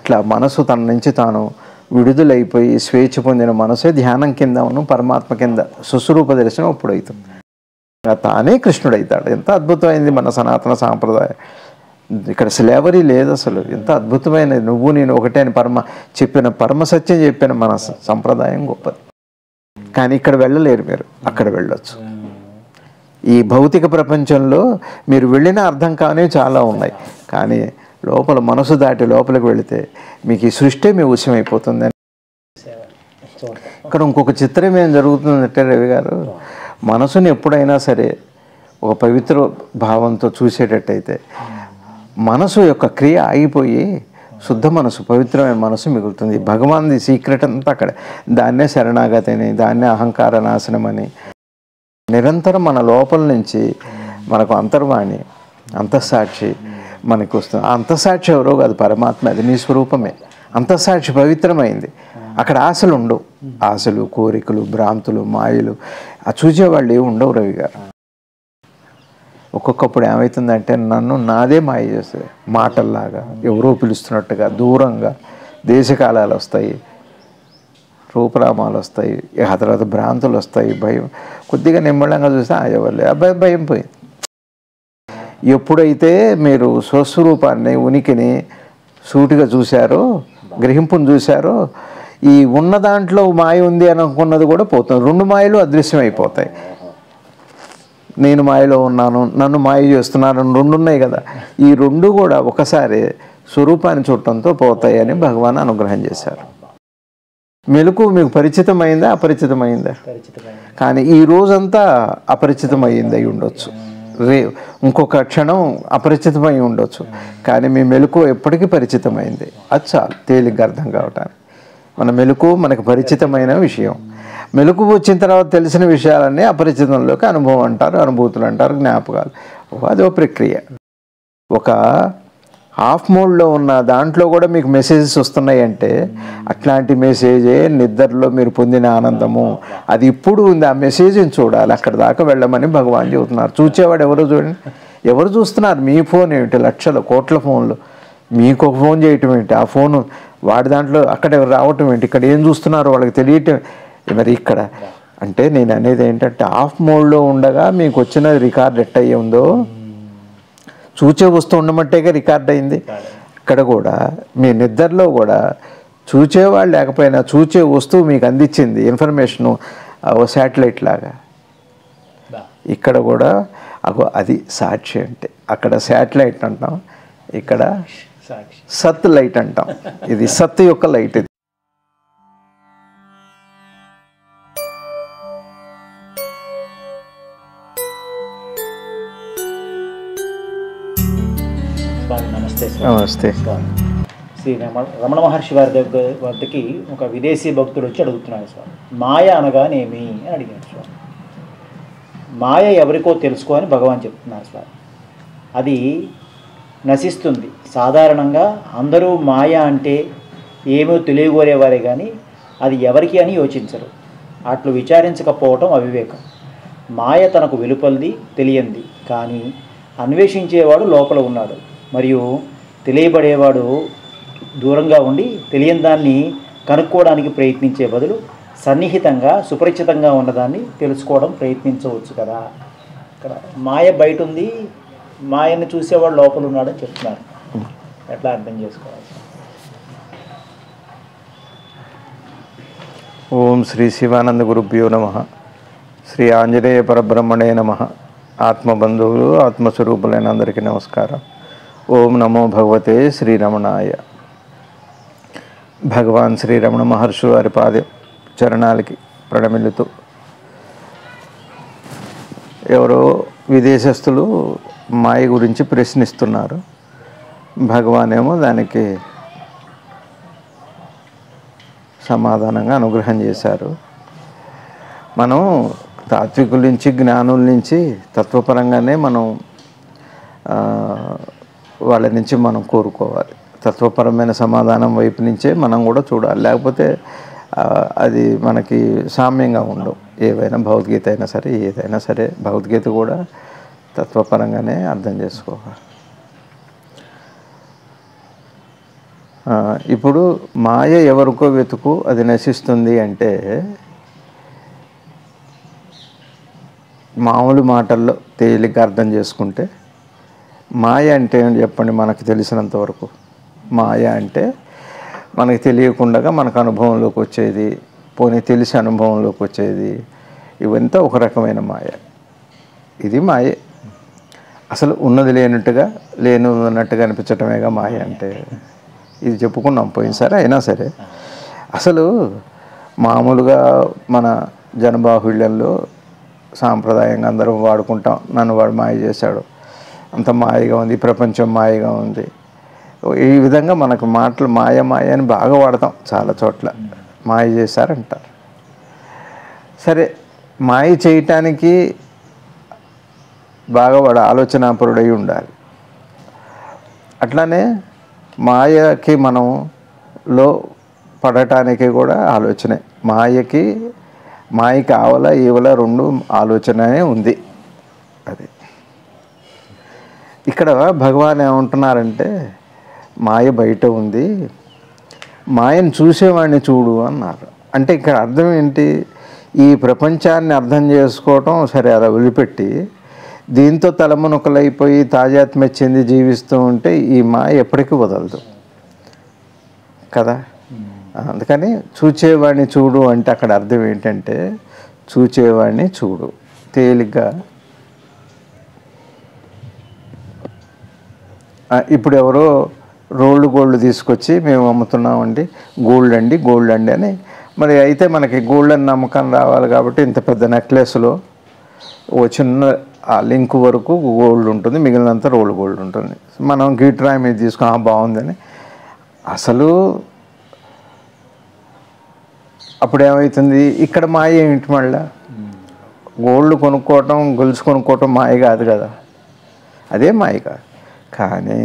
ఇట్లా మనసు తన నుంచి తాను విడుదలైపోయి స్వేచ్ఛ పొందిన మనసే ధ్యానం కిందను పరమాత్మ కింద సుస్వరూప దర్శనం అప్పుడు అవుతుంది ఇంకా తానే కృష్ణుడు అవుతాడు ఎంత అద్భుతమైంది మన సనాతన సాంప్రదాయం ఇక్కడ స్లేవరీ లేదు అసలు ఎంత అద్భుతమైనది నువ్వు నేను ఒకటే అని పరమ చెప్పిన పరమ సత్యం చెప్పిన మన స- సంప్రదాయం గొప్పది కానీ ఇక్కడ వెళ్ళలేరు మీరు అక్కడ వెళ్ళొచ్చు ఈ భౌతిక ప్రపంచంలో మీరు వెళ్ళిన అర్థం కానివి చాలా ఉన్నాయి కానీ లోపల మనసు దాటి లోపలికి వెళితే మీకు ఈ సృష్టి మీ ఉష్యమైపోతుంది ఇక్కడ ఇంకొక చిత్రం ఏం జరుగుతుందంటే రవి గారు మనసుని ఎప్పుడైనా సరే ఒక పవిత్ర భావంతో చూసేటట్టయితే మనసు యొక్క క్రియ ఆగిపోయి శుద్ధ మనసు పవిత్రమైన మనసు మిగులుతుంది భగవాన్ది సీక్రెట్ అంతా అక్కడ దాన్నే శరణాగతి అని దాన్నే అహంకార నాశనం అని నిరంతరం మన లోపల నుంచి మనకు అంతర్వాణి అంతఃసాక్షి మనకు వస్తుంది ఆ అంతఃసాక్షి ఎవరో కాదు పరమాత్మ అది నీ స్వరూపమే అంతఃసాక్షి పవిత్రమైంది అక్కడ ఆశలు ఉండవు ఆశలు కోరికలు భ్రాంతులు మాయలు ఆ చూసేవాళ్ళు ఏమి ఉండవు రవి గారు ఒక్కొక్కప్పుడు ఏమవుతుందంటే నన్ను నాదే మాయ చేస్తుంది మాటల్లాగా ఎవరో పిలుస్తున్నట్టుగా దూరంగా దేశకాలాలు వస్తాయి రూపరామాలు వస్తాయి ఇక ఆ తర్వాత భ్రాంతులు వస్తాయి భయం కొద్దిగా నిమ్మళంగా చూస్తే ఆ ఎవరులే ఆ భయం భయం పోయింది ఎప్పుడైతే మీరు స్వస్వరూపాన్ని ఉనికిని సూటిగా చూశారో గ్రహింపుని చూశారో ఈ ఉన్న దాంట్లో మాయ ఉంది అని అనుకున్నది కూడా పోతుంది రెండు మాయలు అదృశ్యం అయిపోతాయి నేను మాయలో ఉన్నాను నన్ను మాయ చేస్తున్నాను అని రెండు ఉన్నాయి కదా ఈ రెండు కూడా ఒకసారి స్వరూపాన్ని చూడటంతో పోతాయని భగవాన్ అనుగ్రహం చేశారు మెలకు మీకు పరిచితమైందా అపరిచితమైందా పరిచితమైన కానీ ఈ రోజంతా అపరిచితమైంది అయి ఉండొచ్చు రే ఇంకొక క్షణం అపరిచితమై ఉండొచ్చు కానీ మీ మెలకు ఎప్పటికీ పరిచితమైంది అది చాలు తేలిగ్గా అర్థం కావటానికి మన మెలకు మనకు పరిచితమైన విషయం మెలకు వచ్చిన తర్వాత తెలిసిన విషయాలన్నీ అపరిచితంలోకి అనుభవం అంటారు అనుభూతులు అంటారు జ్ఞాపకాలు అదో ప్రక్రియ ఒక హాఫ్ మోడ్లో ఉన్న దాంట్లో కూడా మీకు మెసేజెస్ వస్తున్నాయి అంటే అట్లాంటి మెసేజే నిద్రలో మీరు పొందిన ఆనందము అది ఇప్పుడు ఉంది ఆ మెసేజ్ని చూడాలి అక్కడ దాకా వెళ్ళమని భగవాన్ చెబుతున్నారు చూచేవాడు ఎవరు చూడండి ఎవరు చూస్తున్నారు మీ ఫోన్ ఏమిటి లక్షల కోట్ల ఫోన్లు మీకు ఒక ఫోన్ చేయటం ఏంటి ఆ ఫోను వాడి దాంట్లో అక్కడ ఎవరు రావటం ఏంటి ఇక్కడ ఏం చూస్తున్నారో వాళ్ళకి తెలియటం మరి ఇక్కడ అంటే నేను అనేది ఏంటంటే ఆఫ్ మోడ్లో ఉండగా మీకు వచ్చిన రికార్డ్ ఎట్ అయ్యి ఉందో చూచే వస్తువు ఉండమంటేగా రికార్డ్ అయింది ఇక్కడ కూడా మీ నిద్రలో కూడా చూచేవాళ్ళు లేకపోయినా చూచే వస్తువు మీకు అందించింది ఇన్ఫర్మేషను ఓ శాటిలైట్ లాగా బా. ఇక్కడ కూడా అగో అది సాక్షి అంటే అక్కడ శాటిలైట్ అంటాం ఇక్కడ సాక్షి సత్ లైట్ అంటాం ఇది సత్ యొక్క లైట్ ఇది స్వామి నమస్తే స్వామి నమస్తే స్వామి శ్రీ రమణ రమణ మహర్షి వారి దగ్గర వద్దకి ఒక విదేశీ భక్తుడు వచ్చి అడుగుతున్నాడు స్వామి మాయ అనగానేమి అని అడిగాడు స్వామి మాయ ఎవరికో తెలుసుకో అని భగవాన్ చెప్తున్నారు స్వామి అది నశిస్తుంది సాధారణంగా అందరూ మాయ అంటే ఏమో తెలియగోరేవారే కానీ అది ఎవరికి అని యోచించరు అట్లు విచారించకపోవటం అవివేకం మాయ తనకు వెలుపలిది తెలియంది కానీ అన్వేషించేవాడు లోపల ఉన్నాడు మరియు తెలియబడేవాడు దూరంగా ఉండి తెలియని దాన్ని కనుక్కోవడానికి ప్రయత్నించే బదులు సన్నిహితంగా సుపరిచితంగా ఉన్నదాన్ని తెలుసుకోవడం ప్రయత్నించవచ్చు కదా ఇక్కడ మాయ బయట ఉంది మాయని చూసేవాడు లోపల ఉన్నాడని చెప్తున్నారు ఎట్లా అర్థం చేసుకోవాలి ఓం శ్రీ శివానంద గురుభ్యో నమ శ్రీ ఆంజనేయ పరబ్రహ్మణే నమ ఆత్మబంధువులు ఆత్మస్వరూపులైన అందరికీ నమస్కారం ఓం నమో భగవతే శ్రీరమణాయ భగవాన్ శ్రీ రమణ మహర్షి వారి పాద చరణాలకి ప్రణమిల్లుతూ ఎవరో విదేశస్తులు మాయ గురించి ప్రశ్నిస్తున్నారు భగవాన్ ఏమో దానికి సమాధానంగా అనుగ్రహం చేశారు మనం తాత్వికుల నుంచి జ్ఞానుల నుంచి తత్వపరంగానే మనం ఆ, వాళ్ళ నుంచి మనం కోరుకోవాలి తత్వపరమైన సమాధానం వైపు నుంచే మనం కూడా చూడాలి లేకపోతే ఆ, అది మనకి సామ్యంగా ఉండవు ఏవైనా భగవద్గీత అయినా సరే ఏదైనా సరే భగవద్గీత కూడా తత్వపరంగానే అర్థం చేసుకోవాలి ఆ, ఇప్పుడు మాయ ఎవరికో వెతుకు అది నశిస్తుంది అంటే మామూలు మాటల్లో తేలిక అర్థం చేసుకుంటే మాయ అంటే ఏంటి చెప్పండి మనకు తెలిసినంత వరకు మాయ అంటే మనకి తెలియకుండా మనకు అనుభవంలోకి వచ్చేది పోనీ తెలిసి అనుభవంలోకి వచ్చేది ఇవంతా ఒక రకమైన మాయ ఇది మాయే అసలు ఉన్నది లేనట్టుగా లేను ఉన్నట్టుగా అనిపించటమేగా మాయ అంటే ఇది చెప్పుకున్నాం పోయినసారి అయినా సరే అసలు మామూలుగా మన జనబాహుళ్యంలో సాంప్రదాయంగా అందరం వాడుకుంటాం నన్ను వాడు మాయ చేశాడు అంత మాయగా ఉంది ఈ ప్రపంచం మాయగా ఉంది ఈ విధంగా మనకు మాటలు మాయ మాయ అని బాగా వాడతాం చాలా చోట్ల మాయ చేశారంటారు సరే మాయ చేయటానికి బాగా వాడు ఆలోచనాపరుడై ఉండాలి అట్లానే మాయకి మనం లో పడటానికి కూడా ఆలోచనే మాయకి మాయకి ఆవల ఈవల రెండు ఆలోచనే ఉంది అది ఇక్కడ భగవాన్ ఏమంటున్నారంటే మాయ బయట ఉంది మాయను చూసేవాడిని చూడు అన్నారు అంటే ఇక్కడ అర్థం ఏంటి ఈ ప్రపంచాన్ని అర్థం చేసుకోవటం సరే అలా వదిలిపెట్టి దీంతో తలమునకలైపోయి తాజాత్మ్య చెంది జీవిస్తూ ఉంటే ఈ మాయ ఎప్పటికీ వదలదు కదా అందుకని చూచేవాడిని చూడు అంటే అక్కడ అర్థం ఏంటంటే చూచేవాడిని చూడు తేలిగ్గా ఆ, ఇప్పుడు ఎవరో రోళ్ళు గోల్డ్ తీసుకొచ్చి మేము అమ్ముతున్నామండి గోల్డ్ అండి గోల్డ్ అండి అని మరి అయితే మనకి గోల్డ్ అని నమ్మకం రావాలి కాబట్టి ఇంత పెద్ద నెక్లెస్లో ఓ చిన్న ఆ లింక్ వరకు గోల్డ్ ఉంటుంది మిగిలినంత రోల్ గోల్డ్ ఉంటుంది మనం గీట్రాయి మీద తీసుకుని "ఆ, బాగుందని అసలు అప్పుడు ఏమవుతుంది ఇక్కడ మాయ ఏంటి మళ్ళా గోల్డ్ కొనుక్కోవటం గొలుసు కొనుక్కోవటం మాయ కాదు కదా అదే మాయ కాదు కానీ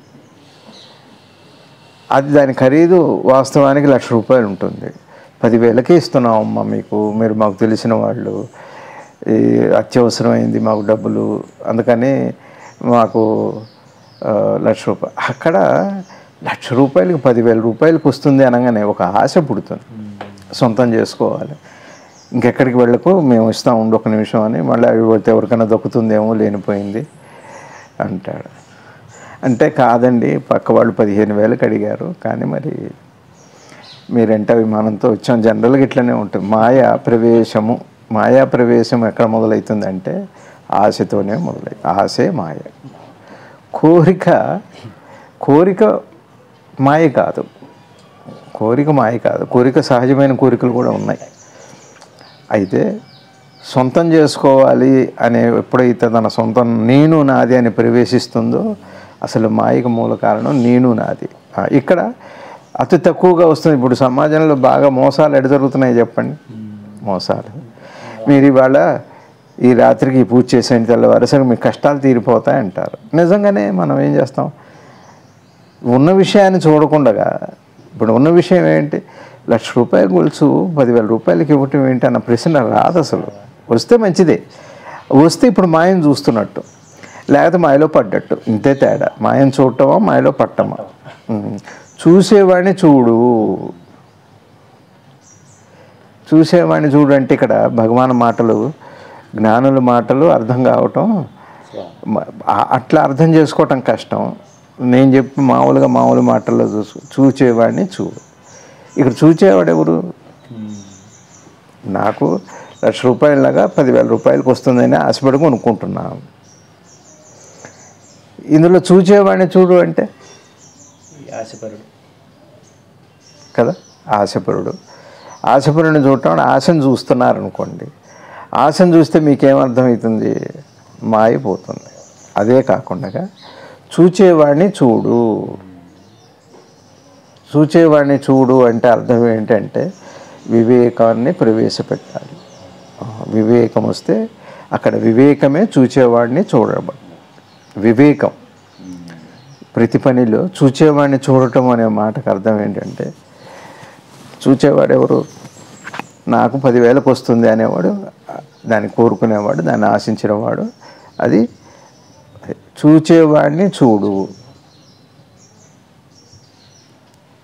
అది దాని ఖరీదు వాస్తవానికి లక్ష రూపాయలు ఉంటుంది పదివేలకే ఇస్తున్నాం అమ్మ మీకు మీరు మాకు తెలిసిన వాళ్ళు ఈ అత్యవసరమైంది మాకు డబ్బులు అందుకని మాకు ఆ, లక్ష రూపాయలు అక్కడ లక్ష రూపాయలకి పదివేల రూపాయలకి వస్తుంది అనగానే ఒక ఆశ పుడుతుంది సొంతం చేసుకోవాలి ఇంకెక్కడికి వెళ్ళకు మేము ఇస్తాం ఉండు ఒక నిమిషం అని మళ్ళీ అవి పోతే ఎవరికైనా దొక్కుతుందేమో లేనిపోయింది అంటాడు అంటే కాదండి పక్క వాళ్ళు పదిహేను వేలకు అడిగారు కానీ మరి మీరంటే అభిమానంతో వచ్చాం జనరల్గా ఇట్లనే ఉంటుంది మాయా ప్రవేశము మాయా ప్రవేశం ఎక్కడ మొదలవుతుందంటే ఆశతోనే మొదలై ఆశే మాయ కోరిక కోరిక మాయ కాదు కోరిక మాయ కాదు కోరిక సహజమైన కోరికలు కూడా ఉన్నాయి అయితే సొంతం చేసుకోవాలి అనే ఎప్పుడైతే తన సొంతం నేను నాది అని ప్రవేశిస్తుందో అసలు మాయకు మూల కారణం నేను నాది ఆ, ఇక్కడ అతి తక్కువగా వస్తుంది ఇప్పుడు సమాజంలో బాగా మోసాలు ఎడ జరుగుతున్నాయి చెప్పండి మోసాలు మీరు ఇవాళ ఈ రాత్రికి ఈ పూజ చేసేయండి తెల్లవారుసరి మీ కష్టాలు తీరిపోతాయి అంటారు నిజంగానే మనం ఏం చేస్తాం ఉన్న విషయాన్ని చూడకుండా ఇప్పుడు ఉన్న విషయం ఏంటి లక్ష రూపాయలు గొలుసు పదివేల రూపాయలకి ఇవ్వటం ఏంటి అన్న ప్రశ్న రాదు అసలు వస్తే మంచిదే వస్తే ఇప్పుడు మాయం చూస్తున్నట్టు లేకపోతే మాయలో పడ్డట్టు ఇంతే తేడా మాయం చూడటమా మాయలో పట్టమా ఉమ్. చూసేవాడిని చూడు చూసేవాడిని చూడు అంటే ఇక్కడ భగవాన్ మాటలు జ్ఞానుల మాటలు అర్థం కావటం మ- ఆ- అట్లా అర్థం చేసుకోవటం కష్టం నేను చెప్పి మామూలుగా మామూలు మాటల్లో చూసు చూచేవాడిని చూడు ఇక్కడ చూచేవాడు ఎవరు నాకు లక్ష రూపాయలలాగా పదివేల రూపాయలకు వస్తుందని ఆశపడి కొనుక్కుంటున్నాను ఇందులో చూచేవాడిని చూడు అంటే ఈ ఆశపరుడు కదా ఆశపరుడు ఆశపరుడిని చూడటం ఆశను చూస్తున్నారు అనుకోండి ఆశను చూస్తే మీకేమర్థమవుతుంది మాయిపోతుంది అదే కాకుండా చూచేవాడిని చూడు చూచేవాడిని చూడు అంటే అర్థం ఏంటంటే వివేకాన్ని ప్రవేశపెట్టాలి ఆ, వివేకం వస్తే అక్కడ వివేకమే చూచేవాడిని చూడబ వివేకం ప్రతి పనిలో చూచేవాడిని చూడటం అనే మాటకు అర్థం ఏంటంటే చూచేవాడు ఎవరు నాకు పదివేలకు వస్తుంది అనేవాడు దాన్ని కోరుకునేవాడు దాన్ని ఆశించినవాడు అది చూచేవాడిని చూడు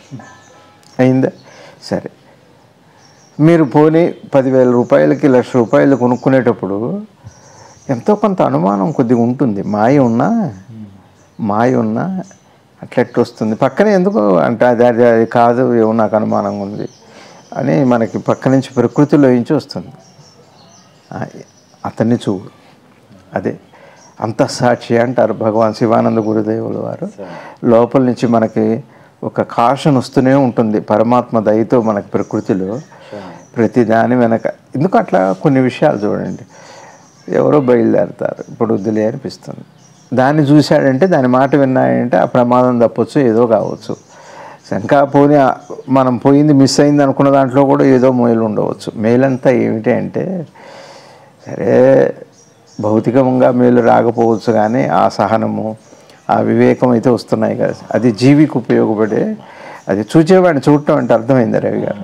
అయిందా సరే మీరు పోనీ పదివేల రూపాయలకి లక్ష రూపాయలు కొనుక్కునేటప్పుడు ఎంతో కొంత అనుమానం కొద్దిగా ఉంటుంది మాయ ఉన్నా మాయ ఉన్నా అట్లా ఎట్లా వస్తుంది పక్కనే ఎందుకు అంటే అది అది అది కాదు ఏమో నాకు అనుమానంగా ఉంది అని మనకి పక్క నుంచి ప్రకృతిలో నుంచి వస్తుంది ఆ, అతన్ని చూడు అదే అంతఃసాక్షి అంటారు భగవాన్ శివానంద గురుదేవులు వారు లోపల నుంచి మనకి ఒక కాషన్ వస్తూనే ఉంటుంది పరమాత్మ దయతో మనకి ప్రకృతిలో ప్రతి దాని వెనక ఎందుకు అట్లా కొన్ని విషయాలు చూడండి ఎవరో బయలుదేరుతారు ఇప్పుడు వద్దులే అనిపిస్తుంది దాన్ని చూశాడంటే దాని మాట విన్నాడంటే ఆ ప్రమాదం తప్పొచ్చు ఏదో కావచ్చు శంకా పోనీ ఆ- మనం పోయింది మిస్ అయింది అనుకున్న దాంట్లో కూడా ఏదో మేలు ఉండవచ్చు మేలంతా ఏమిటి అంటే సరే భౌతికంగా మేలు రాకపోవచ్చు కానీ ఆ సహనము ఆ వివేకం అయితే వస్తున్నాయి కదా అది జీవికి ఉపయోగపడే అది చూచేవాడిని చూడటం అంటే అర్థమైంది రవి గారు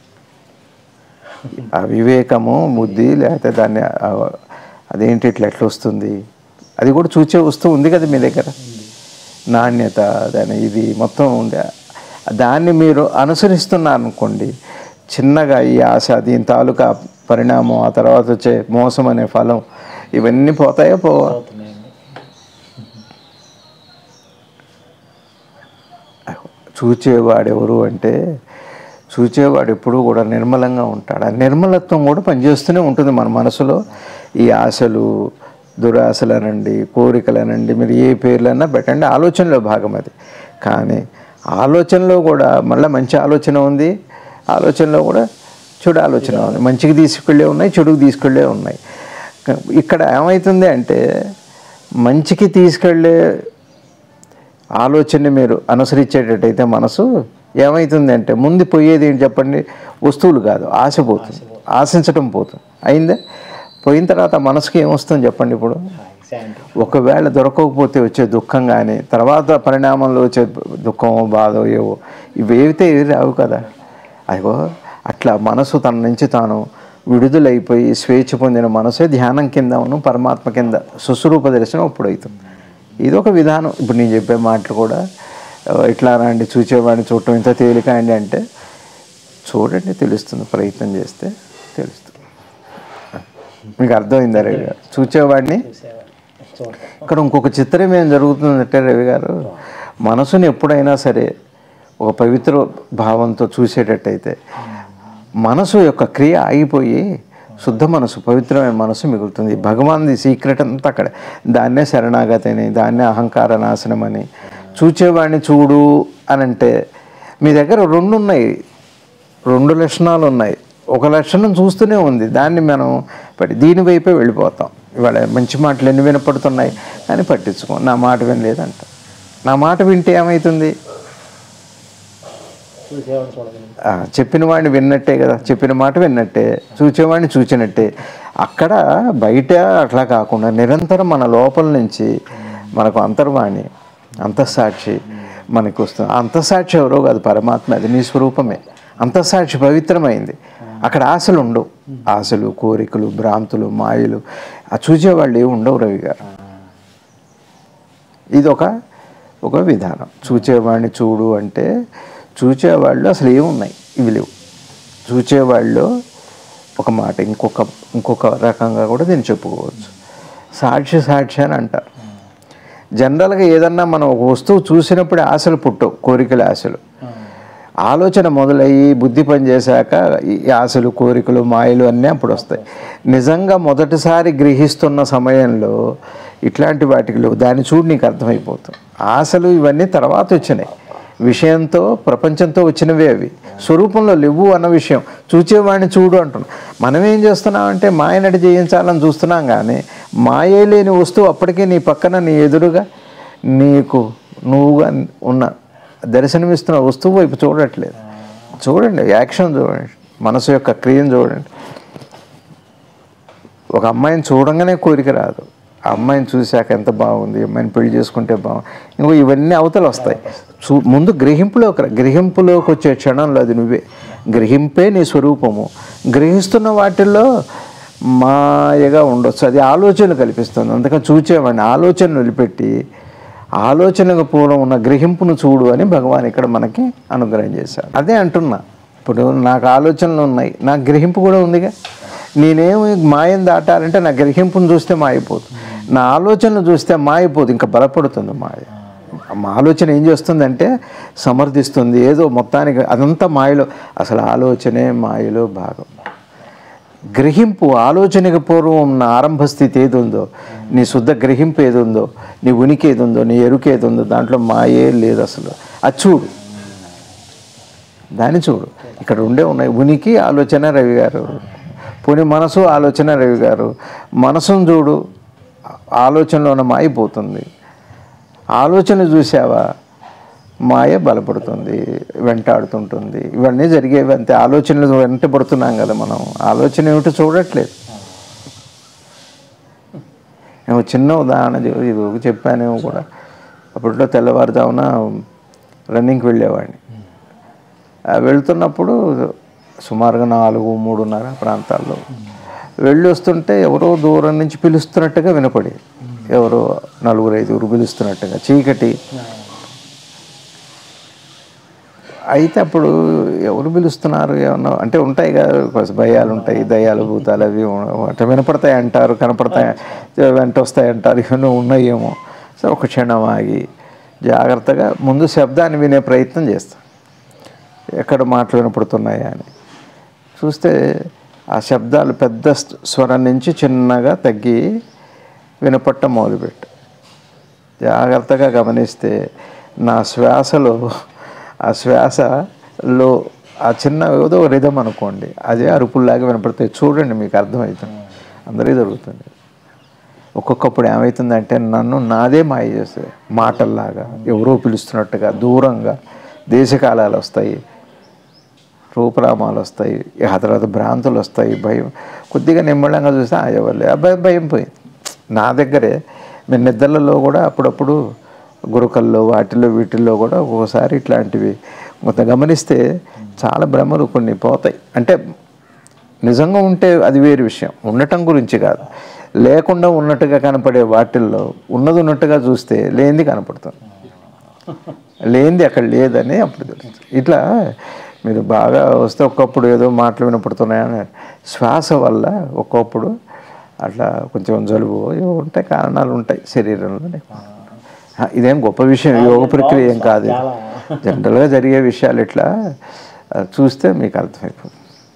ఆ వివేకము బుద్ధి లేకపోతే దాన్ని ఆ- అదేంటి ఇట్లా ఎట్లా వస్తుంది అది కూడా చూచే వస్తువు ఉంది కదా మీ దగ్గర నాణ్యత దాని ఇది మొత్తం ఉంది దాన్ని మీరు అనుసరిస్తున్నారు అనుకోండి చిన్నగా ఈ ఆశ దీని తాలూకా పరిణామం ఆ తర్వాత వచ్చే మోసం అనే ఫలం ఇవన్నీ పోతాయో పోవా అవుతున్నాయండి చూచేవాడెవరు అంటే చూచేవాడు ఎప్పుడూ కూడా నిర్మలంగా ఉంటాడు ఆ నిర్మలత్వం కూడా పనిచేస్తూనే ఉంటుంది మన మనసులో ఈ ఆశలు దురాశలు అనండి కోరికలు అనండి మీరు ఏ పేర్లన్నా పెట్టండి ఆలోచనలో భాగం అది కానీ ఆలోచనలో కూడా మళ్ళీ మంచి ఆలోచన ఉంది ఆలోచనలో కూడా చెడు ఆలోచన ఉంది మంచికి తీసుకెళ్ళే ఉన్నాయి చెడుకు తీసుకెళ్ళే ఉన్నాయి ఇక్కడ ఏమవుతుంది అంటే మంచికి తీసుకెళ్ళే ఆలోచనని మీరు అనుసరించేటట్టయితే మనసు ఏమవుతుంది అంటే ముందు పోయేది ఏంటి చెప్పండి వస్తువులు కాదు ఆశ పోతుంది ఆశించటం పోతుంది అయిందే పోయిన తర్వాత మనసుకి ఏమొస్తుంది చెప్పండి ఇప్పుడు శాంతి ఒకవేళ దొరకకపోతే వచ్చే దుఃఖం కానీ తర్వాత పరిణామంలో వచ్చే దుఃఖమో బాధో ఏవో ఇవేవితే ఏవి రావు కదా అయ్యో అట్లా మనసు తన నుంచి తాను విడుదలైపోయి స్వేచ్ఛ పొందిన మనసే ధ్యానం కింద ఉన్న పరమాత్మ కింద సుస్వరూప దర్శనం అప్పుడు అవుతుంది ఇది ఒక విధానం ఇప్పుడు నేను చెప్పే మాటలు కూడా ఆ, ఇట్లా రండి చూచేవాడిని చూడటం ఇంత తేలిక అండి అంటే చూడండి తెలుస్తుంది ప్రయత్నం చేస్తే తెలుస్తుంది మీకు అర్థమైందా రవి గారు చూచేవాడిని చూసేవాడు చూడటం ఇక్కడ ఇంకొక చిత్రం ఏం జరుగుతుందంటే రవి గారు మనసుని ఎప్పుడైనా సరే ఒక పవిత్ర భావంతో చూసేటట్టయితే మనసు యొక్క క్రియ ఆగిపోయి శుద్ధ మనసు పవిత్రమైన మనసు మిగులుతుంది భగవాన్ది సీక్రెట్ అంతా అక్కడ దాన్నే శరణాగతి అని దాన్నే అహంకార నాశనం అని చూచేవాడిని చూడు అని అంటే మీ దగ్గర రెండు ఉన్నాయి రెండు లక్షణాలు ఉన్నాయి ఒక లక్షణం చూస్తూనే ఉంది దాన్ని మనం పట్టి దీని వైపే వెళ్ళిపోతాం ఇవాళ మంచి మాటలు ఎన్ని వినపడుతున్నాయి అని పట్టించుకో నా మాట వినలేదంట నా మాట వింటే ఏమవుతుంది చూసేవాడు చూడగలిగింది ఆ, చెప్పిన వాడిని విన్నట్టే కదా చెప్పిన మాట విన్నట్టే చూచేవాడిని చూచినట్టే అక్కడ బయట అట్లా కాకుండా నిరంతరం మన లోపల నుంచి మనకు అంతర్వాణి అంతఃసాక్షి మనకు వస్తుంది ఆ అంతఃసాక్షి ఎవరో కాదు పరమాత్మ అది నీ స్వరూపమే అంతఃసాక్షి పవిత్రమైంది అక్కడ ఆశలు ఉండవు ఆశలు కోరికలు భ్రాంతులు మాయలు ఆ చూసేవాళ్ళు ఏమి ఉండవు రవి గారు ఇది ఒక ఒక విధానం చూచేవాడిని చూడు అంటే చూచేవాళ్ళు అసలు ఏమున్నాయి ఇవి లేవు చూచేవాళ్ళు ఒక మాట ఇంకొక ఇంకొక రకంగా కూడా దీన్ని చెప్పుకోవచ్చు సాక్షి సాక్షి అని అంటారు జనరల్గా ఏదన్నా మనం ఒక వస్తువు చూసినప్పుడు ఆశలు పుట్టవు కోరికలు ఆశలు ఆలోచన మొదలయ్యి బుద్ధి పనిచేశాక ఈ ఆశలు కోరికలు మాయలు అన్నీ అప్పుడు వస్తాయి నిజంగా మొదటిసారి గ్రహిస్తున్న సమయంలో ఇట్లాంటి వాటికి లేవు దాన్ని చూడు నీకు అర్థమైపోతుంది ఆశలు ఇవన్నీ తర్వాత వచ్చినాయి విషయంతో ప్రపంచంతో వచ్చినవే అవి స్వరూపంలో లేవు అన్న విషయం చూచేవాడిని చూడు అంటున్నాం మనం ఏం చేస్తున్నామంటే మాయనటి జయించాలని చూస్తున్నాం కానీ మాయే లేని వస్తువు అప్పటికే నీ పక్కన నీ ఎదురుగా నీకు నువ్వుగా ఉన్న దర్శనమిస్తున్న వస్తువు వైపు చూడట్లేదు చూడండి యాక్షన్ చూడండి మనసు యొక్క క్రియను చూడండి ఒక అమ్మాయిని చూడంగానే కోరిక రాదు ఆ అమ్మాయిని చూశాక ఎంత బాగుంది ఈ అమ్మాయిని పెళ్లి చేసుకుంటే బాగుంది ఇంకో ఇవన్నీ అవతలు వస్తాయి చూ ముందు గ్రహింపులోకి రా. గ్రహింపులోకి వచ్చే క్షణంలో అది నువ్వే గ్రహింపే నీ స్వరూపము గ్రహిస్తున్న వాటిల్లో మాయగా ఉండొచ్చు అది ఆలోచన కల్పిస్తుంది అందుకని చూచేవాడిని ఆలోచన వదిలిపెట్టి ఆలోచనకు పూర్వం ఉన్న గ్రహింపును చూడు అని భగవాన్ ఇక్కడ మనకి అనుగ్రహం చేశారు అదే అంటున్నా ఇప్పుడు నాకు ఆలోచనలు ఉన్నాయి నాకు గ్రహింపు కూడా ఉందిగా నేనేమి మాయం దాటాలంటే నా గ్రహింపును చూస్తే మాయిపోతుంది నా ఆలోచనలు చూస్తే మాయిపోదు ఇంకా బలపడుతుంది మాయ మా ఆలోచన ఏం చేస్తుందంటే సమర్థిస్తుంది ఏదో మొత్తానికి అదంతా మాయలో అసలు ఆలోచనే మాయలో భాగం గ్రహింపు ఆలోచనకు పూర్వం ఉన్న ఆరంభ స్థితి ఏది ఉందో నీ శుద్ధ గ్రహింపు ఏది ఉందో నీ ఉనికి ఏది ఉందో నీ ఎరుక ఏది ఉందో దాంట్లో మాయే లేదు అసలు అది చూడు దాన్ని చూడు ఇక్కడ ఉండే ఉన్నాయి ఉనికి ఆలోచన రవి గారు పోనీ మనసు ఆలోచన రవి గారు మనసును చూడు ఆలోచనలోన మాయిపోతుంది ఆలోచన చూసావా మాయ బలపడుతుంది వెంటాడుతుంటుంది ఇవన్నీ జరిగేవి అంతే ఆలోచనలు వెంట పడుతున్నాం కదా మనం ఆలోచన ఏమిటో చూడట్లేదు నేను చిన్న ఉదాహరణ చె- ఇది ఒక చెప్పానేమో కూడా అప్పట్లో తెల్లవారుజామున రన్నింగ్కి వెళ్ళేవాడిని ఆ వెళ్తున్నప్పుడు సుమారుగా నాలుగు మూడున్నర ప్రాంతాల్లో వెళ్ళి వస్తుంటే ఎవరో దూరం నుంచి పిలుస్తున్నట్టుగా వినపడేది ఎవరో నలుగురు ఐదుగురు పిలుస్తున్నట్టుగా చీకటి అయితే అప్పుడు ఎవరు పిలుస్తున్నారు ఏమన్నా అంటే ఉంటాయి కదా కొంచెం భయాలు ఉంటాయి దయాలు భూతాలు అవి అంటే వినపడతాయి అంటారు కనపడతాయి వెంట వస్తాయి అంటారు ఇవన్నీ ఉన్నాయేమో సో ఒక క్షణం ఆగి జాగ్రత్తగా ముందు శబ్దాన్ని వినే ప్రయత్నం చేస్తాం ఎక్కడ మాటలు వినపడుతున్నాయా అని చూస్తే ఆ శబ్దాలు పెద్ద స్- స్వరం నుంచి చిన్నగా తగ్గి వినపట్టం మొదలుపెట్టు జాగ్రత్తగా గమనిస్తే నా శ్వాసలో ఆ శ్వాసలో ఆ చిన్న ఏదో రిధం అనుకోండి అదే అరుపుల్లాగా వినపడతాయి చూడండి మీకు అర్థమవుతుంది అందరికీ జరుగుతుంది ఒక్కొక్కప్పుడు ఏమవుతుందంటే నన్ను నాదే మాయ చేస్తుంది మాటల్లాగా ఎవరో పిలుస్తున్నట్టుగా దూరంగా దేశకాలాలు వస్తాయి రూపనామాలు వస్తాయి ఆ తర్వాత భ్రాంతులు వస్తాయి భయం కొద్దిగా నిమ్మళంగా చూస్తే ఆ ఎవరు అబ్బాయి భయం పోయింది నా దగ్గరే మేము నిద్రలలో కూడా అప్పుడప్పుడు గురుకల్లో వాటిల్లో వీటిల్లో కూడా ఒక్కోసారి ఇట్లాంటివి కొంత గమనిస్తే చాలా భ్రమలు కొన్ని పోతాయి అంటే నిజంగా ఉంటే అది వేరు విషయం ఉండటం గురించి కాదు లేకుండా ఉన్నట్టుగా కనపడే వాటిల్లో ఉన్నది ఉన్నట్టుగా చూస్తే లేనిది కనపడుతుంది లేనిది అక్కడ లేదని అప్పుడు తెలుస్తుంది ఇట్లా మీరు బాగా వస్తే ఒక్కప్పుడు ఏదో మాటలు వినపడుతున్నాయని శ్వాస వల్ల ఒక్కొప్పుడు అట్లా కొంచెం జలుబు ఏవో ఉంటాయి కారణాలు ఉంటాయి శరీరంలో ఆ, ఇదేం గొప్ప విషయం యోగ ప్రక్రియ ఏం కాదు ఇది. జనరల్గా జరిగే విషయాలు ఇట్లా ఆ, చూస్తే మీకు అర్థమైపోతుంది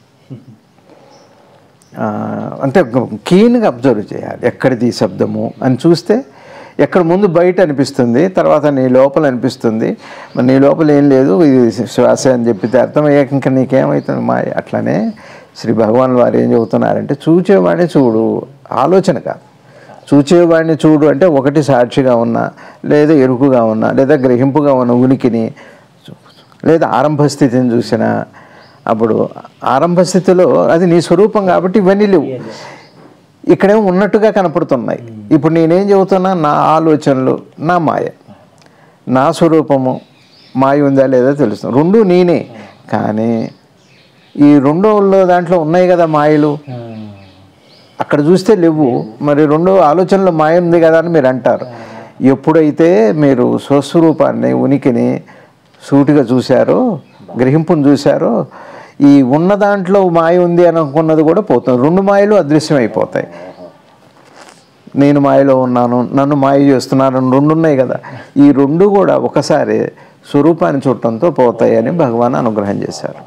ఆ, అంటే కీన్గా అబ్జర్వ్ చేయాలి ఎక్కడిది ఈ శబ్దము అని చూస్తే ఎక్కడ ముందు బయట అనిపిస్తుంది తర్వాత నీ లోపల అనిపిస్తుంది మరి నీ లోపల ఏం లేదు ఇది శ్వాస అని చెప్పితే అర్థమయ్యాక ఇంకా నీకేమవుతుంది మా అట్లనే శ్రీ భగవాన్ వారు ఏం చెబుతున్నారంటే చూచేవాడిని చూడు ఆలోచన కాదు చూచేవాడిని చూడు అంటే ఒకటి సాక్షిగా ఉన్నా లేదా ఎరుకుగా ఉన్నా లేదా గ్రహింపుగా ఉన్న ఉనికిని లేదా ఆరంభ స్థితిని చూసినా అప్పుడు ఆరంభ స్థితిలో అది నీ స్వరూపం కాబట్టి ఇవన్నీ లేవు ఇక్కడేమో ఉన్నట్టుగా కనపడుతున్నాయి ఇప్పుడు నేనేం చెబుతున్నా నా ఆలోచనలు నా మాయ నా స్వరూపము మాయ ఉందా లేదా తెలుస్తుంది రెండు నేనే కానీ ఈ రెండో దాంట్లో ఉన్నాయి కదా మాయలు అక్కడ చూస్తే లేవు మరి రెండో ఆలోచనలో మాయ ఉంది కదా అని మీరు అంటారు ఎప్పుడైతే మీరు స్వస్వరూపాన్ని ఉనికిని సూటిగా చూశారో గ్రహింపును చూశారో ఈ ఉన్న దాంట్లో మాయ ఉంది అని అనుకున్నది కూడా పోతుంది రెండు మాయలు అదృశ్యం అయిపోతాయి నేను మాయలో ఉన్నాను నన్ను మాయ చేస్తున్నాను అని రెండు ఉన్నాయి కదా ఈ రెండు కూడా ఒకసారి స్వరూపాన్ని చూడటంతో పోతాయి అని భగవాన్ అనుగ్రహం చేశారు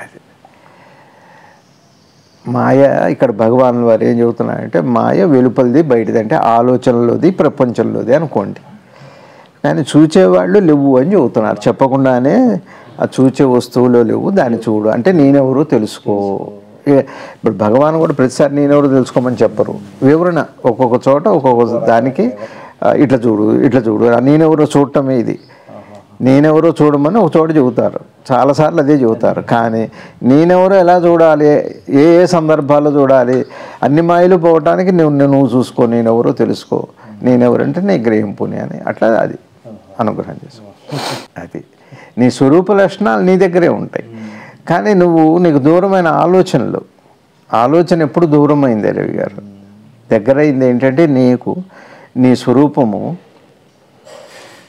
మాయ ఇక్కడ భగవాన్ వారు ఏం చెబుతున్నారంటే మాయ వెలుపలిది బయటిది అంటే ఆలోచనలోది ప్రపంచంలోది అనుకోండి కానీ చూచేవాళ్ళు లేవు అని చెబుతున్నారు చెప్పకుండానే ఆ చూచే వస్తువులో లేవు దాన్ని చూడు అంటే నేనెవరో తెలుసుకో ఏ- ఇప్పుడు భగవాన్ కూడా ప్రతిసారి నేనెవరో తెలుసుకోమని చెప్పరు వివరణ ఒక్కొక్క చోట ఒక్కొక్క దానికి ఆ, ఇట్లా చూడు ఇట్లా చూడు ఆ నేనెవరో చూడటమే ఇది నేనెవరో చూడమని ఒక చోట చెబుతారు చాలాసార్లు అదే చెబుతారు కానీ నేనెవరో ఎలా చూడాలి ఏ ఏ సందర్భాల్లో చూడాలి అన్ని మాయలు పోవటానికి నువ్వు నువ్వు చూసుకో నేనెవరో తెలుసుకో నేనెవరంటే నీ గ్రహింపుని అని అట్లా అది అనుగ్రహం చేసుకో అది నీ స్వరూప లక్షణాలు నీ దగ్గరే ఉంటాయి కానీ నువ్వు నీకు దూరమైన ఆలోచనలు ఆలోచన ఎప్పుడు దూరమైంది రవి గారు దగ్గరైంది ఏంటంటే నీకు నీ స్వరూపము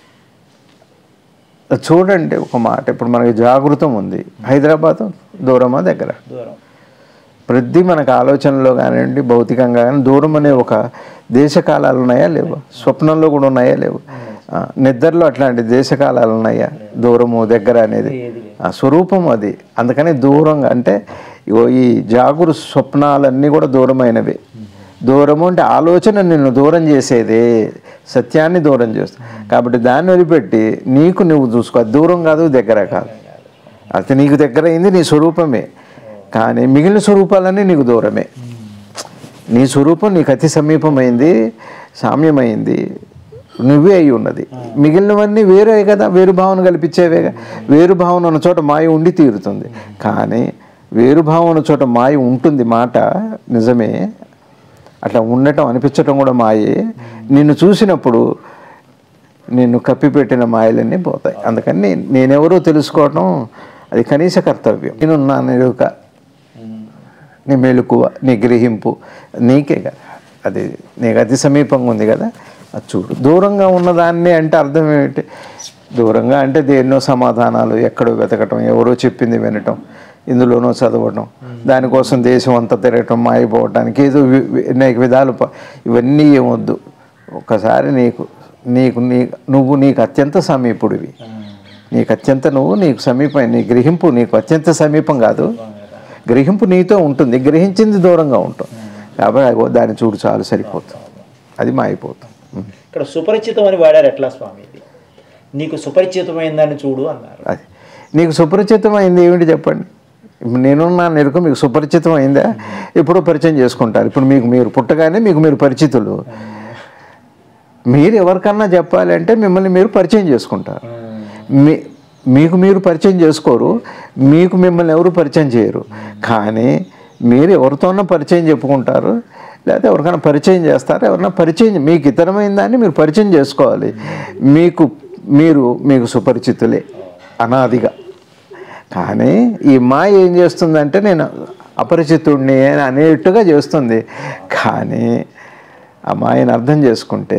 చూడండి ఒక మాట ఇప్పుడు మనకి జాగృతం ఉంది హైదరాబాద్ దూరమా దగ్గర దూరం ప్రతి మనకు ఆలోచనలో కానివ్వండి భౌతికంగా కానీ దూరం అనే ఒక దేశకాలాలు ఉన్నాయా లేవు స్వప్నంలో కూడా ఉన్నాయా లేవు ఆ, నిద్రలో అట్లాంటి దేశకాలాలు ఉన్నాయా దూరము దగ్గర అనేది ఏది లేదు ఆ స్వరూపం అది అందుకని దూరంగా అంటే ఇగో ఈ జాగురు స్వప్నాలన్నీ కూడా దూరమైనవి దూరము అంటే ఆలోచన నిన్ను దూరం చేసేదే సత్యాన్ని దూరం చేస్తుంది కాబట్టి దాన్ని వదిలిపెట్టి నీకు నువ్వు చూసుకో అది దూరం కాదు దగ్గర కాదు అది నీకు దగ్గర అయింది నీ స్వరూపమే కానీ మిగిలిన స్వరూపాలన్నీ నీకు దూరమే నీ స్వరూపం నీకు అతి సమీపమైంది సామ్యమైంది నువ్వే అయి ఉన్నది మిగిలినవన్నీ వేరే కదా వేరు భావన కల్పించేవేగా వేరు భావన ఉన్న చోట మాయ ఉండి తీరుతుంది కానీ వేరు భావన ఉన్న చోట మాయ ఉంటుంది మాట నిజమే అట్లా ఉండటం అనిపించటం కూడా మాయే నిన్ను చూసినప్పుడు నిన్ను కప్పిపెట్టిన మాయలన్నీ పోతాయి అందుకని నే- నేనెవరో తెలుసుకోవటం అది కనీస కర్తవ్యం నేను నా ఎరుక నీ మెలకువ నీ గ్రహింపు నీకే కదా అది నీకు అతి సమీపంగా ఉంది కదా అది చూడు దూరంగా ఉన్నదాన్ని అంటే అర్థం ఏమిటి దూరంగా అంటే దేన్నో సమాధానాలు ఎక్కడో వెతకటం ఎవరో చెప్పింది వినటం ఇందులోనో చదవటం దానికోసం దేశం అంతా తిరగటం మాయిపోవటానికి ఏదో వి- వి- అనేక విధాలు ప- ఇవన్నీ ఏమొద్దు ఒకసారి నీకు నీకు నీ నువ్వు నీకు అత్యంత సమీపుడివి నీకు అత్యంత నువ్వు నీకు సమీపం నీ గ్రహింపు నీకు అత్యంత సమీపం కాదు గ్రహింపు నీతో ఉంటుంది గ్రహించింది దూరంగా ఉంటుంది కాబట్టి అగో దాన్ని చూడు చాలు సరిపోతుంది అది మాయిపోతుంది ఉం. ఇక్కడ సుపరిచితం అని వాడారు ఎట్లా స్వామి ఇది నీకు సుపరిచితమైందని చూడు అన్నారు అది నీకు సుపరిచితం అయింది ఏమిటి చెప్పండి ఇప్పుడు నేను నా నెరుక మీకు సుపరిచితం అయిందా ఇప్పుడు పరిచయం చేసుకుంటారు ఇప్పుడు మీకు మీరు పుట్టగానే మీకు మీరు పరిచితులు మీరు ఎవరికన్నా చెప్పాలి అంటే మిమ్మల్ని మీరు పరిచయం చేసుకుంటారు మీ మీకు మీరు పరిచయం చేసుకోరు మీకు మిమ్మల్ని ఎవరు పరిచయం చేయరు కానీ మీరు ఎవరితోనో పరిచయం చెప్పుకుంటారు లేకపోతే ఎవరికైనా పరిచయం చేస్తారు ఎవరైనా పరిచయం మీకు ఇతరమైన దాన్ని మీరు పరిచయం చేసుకోవాలి మీకు మీరు మీకు సుపరిచితులే అనాదిగా కానీ ఈ మాయ ఏం చేస్తుందంటే నేను అపరిచితుడిని అని అనేట్టుగా చేస్తుంది కానీ ఆ మాయను అర్థం చేసుకుంటే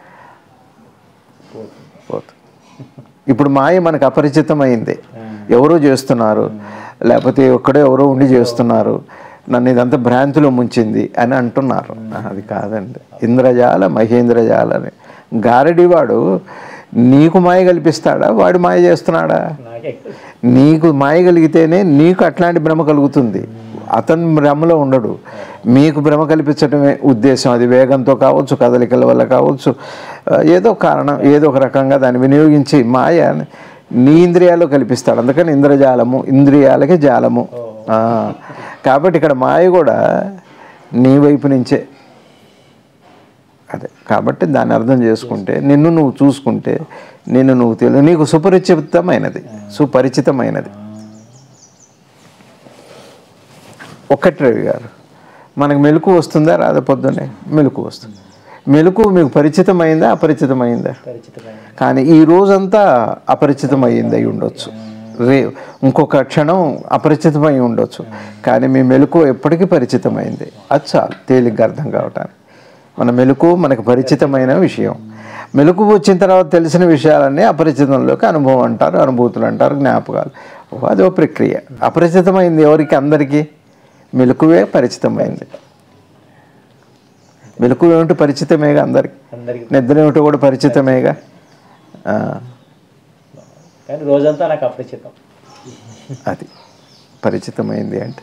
పోతుంది ఇప్పుడు మాయ మనకు అపరిచితమైంది ఎవరో చేస్తున్నారు లేకపోతే ఒక్కడో ఎవరో ఉండి చేస్తున్నారు నన్ను ఇదంతా భ్రాంతిలో ముంచింది అని అంటున్నారు అది కాదండి ఇంద్రజాల మహేంద్రజాల అని గారడివాడు నీకు మాయ కల్పిస్తాడా వాడు మాయ చేస్తున్నాడా నాకే నీకు మాయ కలిగితేనే నీకు అట్లాంటి భ్రమ కలుగుతుంది అతను భ్రమలో ఉండడు మీకు భ్రమ కల్పించడమే ఉద్దేశం అది వేగంతో కావచ్చు కదలికల వల్ల కావచ్చు ఆ, ఏదో కారణం ఏదో ఒక రకంగా దాన్ని వినియోగించి మాయ నీ ఇంద్రియాల్లో కల్పిస్తాడు అందుకని ఇంద్రజాలము ఇంద్రియాలకి జాలము ఆ, కాబట్టి ఇక్కడ మాయ కూడా నీ వైపు నుంచే అదే కాబట్టి దాన్ని అర్థం చేసుకుంటే నిన్ను నువ్వు చూసుకుంటే నిన్ను నువ్వు తెలు నీకు సుపరిచితమైనది సుపరిచితమైనది ఒక్కటి రవి గారు మనకు మెలకు వస్తుందా రాదా పొద్దున్నే మెలకు వస్తుంది మెలకు మీకు పరిచితమైందా అపరిచితమైందా పరిచితమైన కానీ ఈ రోజంతా అపరిచితమైంది అయి ఉండొచ్చు రే ఇంకొక క్షణం అపరిచితమై ఉండొచ్చు కానీ మీ మెలకు ఎప్పటికీ పరిచితమైంది అది చాలు తేలిగ్గా అర్థం కావటానికి మన మెలకు మనకు పరిచితమైన విషయం మెలకు వచ్చిన తర్వాత తెలిసిన విషయాలన్నీ అపరిచితంలోకి అనుభవం అంటారు అనుభూతులు అంటారు జ్ఞాపకాలు ఓ, అదో ప్రక్రియ అపరిచితమైంది ఎవరికి అందరికీ మెలకువే పరిచితమైంది మెలకు ఏమిటి పరిచితమేగా అందరికి అందరికి నిద్ర ఏమిటో కూడా పరిచితమేగా ఆ, కానీ రోజంతా నాకు అపరిచితం అది పరిచితమైంది అంటే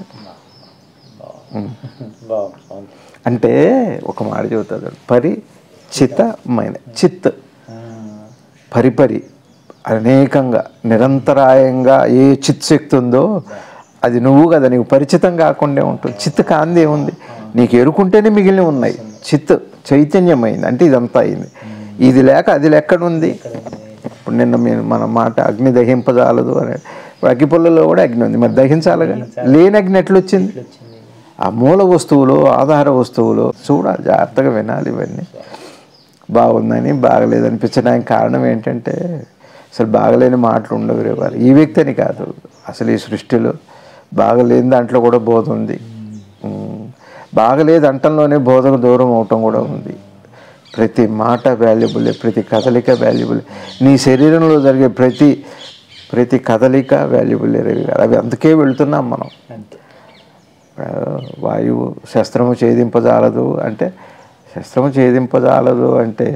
బాగుంది బాగుంది అంటే ఒక మాట చెబుతుంది పరిచితమైన చిత్ పరిపరి అనేకంగా నిరంతరాయంగా ఏ చిత్ శక్తి ఉందో అది నువ్వు కదా నీకు పరిచితం కాకుండా ఉంటుంది చిత్ కాంది ఏముంది నీకు ఎరుకుంటేనే మిగిలిన ఉన్నాయి చిత్ చైతన్యమైంది అంటే ఇదంతా అయింది ఇది లేక అది ఎక్కడుంది ఇప్పుడు నిన్న మీరు మన మాట అగ్ని దహింపజాలదు అని ఇప్పుడు అగ్గిపుల్లలో కూడా అగ్ని ఉంది మరి దహించాలిగా లేని అగ్ని ఎట్లొచ్చింది వచ్చింది ఆ మూల వస్తువులు ఆధార వస్తువులు చూడాలి జాగ్రత్తగా వినాలి ఇవన్నీ బాగుందని బాగలేదు అనిపించడానికి కారణం ఏంటంటే అసలు బాగలేని మాటలు ఉండవు రే వారు ఈ వ్యక్తి అని కాదు అసలు ఈ సృష్టిలో బాగలేని దాంట్లో కూడా బోధ ఉంది ఉమ్. బాగలేదు అంటంలోనే బోధకు దూరం అవటం కూడా ఉంది ప్రతి మాట వాల్యుబుల్ ప్రతి కదలిక వాల్యుబుల్ నీ శరీరంలో జరిగే ప్రతి ప్రతి కదలిక వాల్యుబుల్ రవి గారు అవి అందుకే వెళుతున్నాం మనం అంతే ఆ, వాయువు శస్త్రము ఛేదింపజాలదు అంటే శస్త్రము ఛేదింపజాలదు అంటే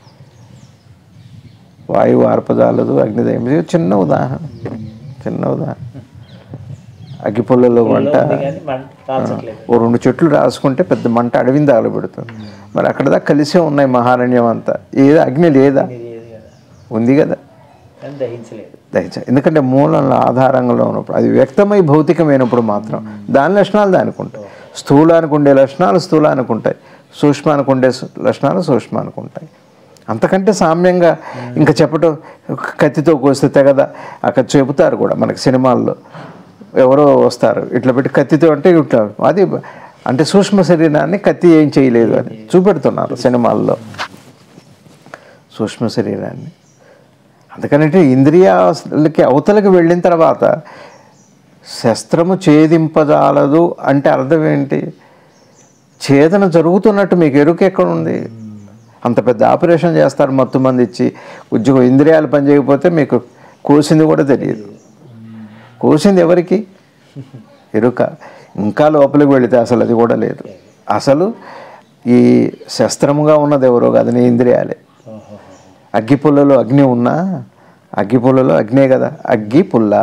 వాయువు ఆర్పజాలదు అగ్నిదయం ఇది చిన్న ఉదాహరణ చిన్న ఉదాహరణ అగ్గిపుల్లలో వంట ఉంది కానీ మంట కాల్చట్లేదు ఓ రెండు చెట్లు రాసుకుంటే పెద్ద మంట అడవిని తగలబెడుతుంది మరి అక్కడ దాకా కలిసే ఉన్నాయి మహారణ్యం అంతా ఏదో అగ్ని లేదా ఇది ఏది కదా ఉంది కదా కానీ దహించలేదు దయచే ఎందుకంటే మూలంలో ఆధారంగా ఉన్నప్పుడు అది వ్యక్తమై భౌతికమైనప్పుడు మాత్రం దాని లక్షణాలు దానికి ఉంటాయి స్థూలానికి ఉండే లక్షణాలు స్థూలానికి ఉంటాయి సూక్ష్మానికి ఉండే సు- లక్షణాలు సూక్ష్మానికి ఉంటాయి అంతకంటే సామ్యంగా ఇంకా చెప్పటం కత్తితో కోస్తే తెగదా అక్కడ చెబుతారు కూడా మనకి సినిమాల్లో ఎవరో వస్తారు ఇట్లా పెట్టి కత్తితో అంటే ఇట్లా అది అంటే సూక్ష్మ శరీరాన్ని కత్తి ఏం చేయలేదు అని చూపెడుతున్నారు సినిమాల్లో సూక్ష్మ శరీరాన్ని అందుకనంటే ఇంద్రియాలకి అవతలకి వెళ్ళిన తర్వాత శస్త్రము ఛేదింపజాలదు అంటే అర్థం ఏంటి ఛేదన జరుగుతున్నట్టు మీకు ఎరుక ఎక్కడ ఉంది అంత పెద్ద ఆపరేషన్ చేస్తారు మొత్తం మంది ఇచ్చి ఉద్యోగం ఇంద్రియాలు పనిచేయకపోతే మీకు కోసింది కూడా తెలియదు కోసింది ఎవరికి ఎరుక ఇంకా లోపలికి వెళితే అసలు అది కూడా లేదు అసలు ఈ శస్త్రముగా ఉన్నది ఎవరో కాదు నీ ఇంద్రియాలే ఓహో అగ్గి పుల్లలో అగ్ని ఉన్నా అగ్గి పుల్లలో అగ్నే కదా అగ్గి పుల్ల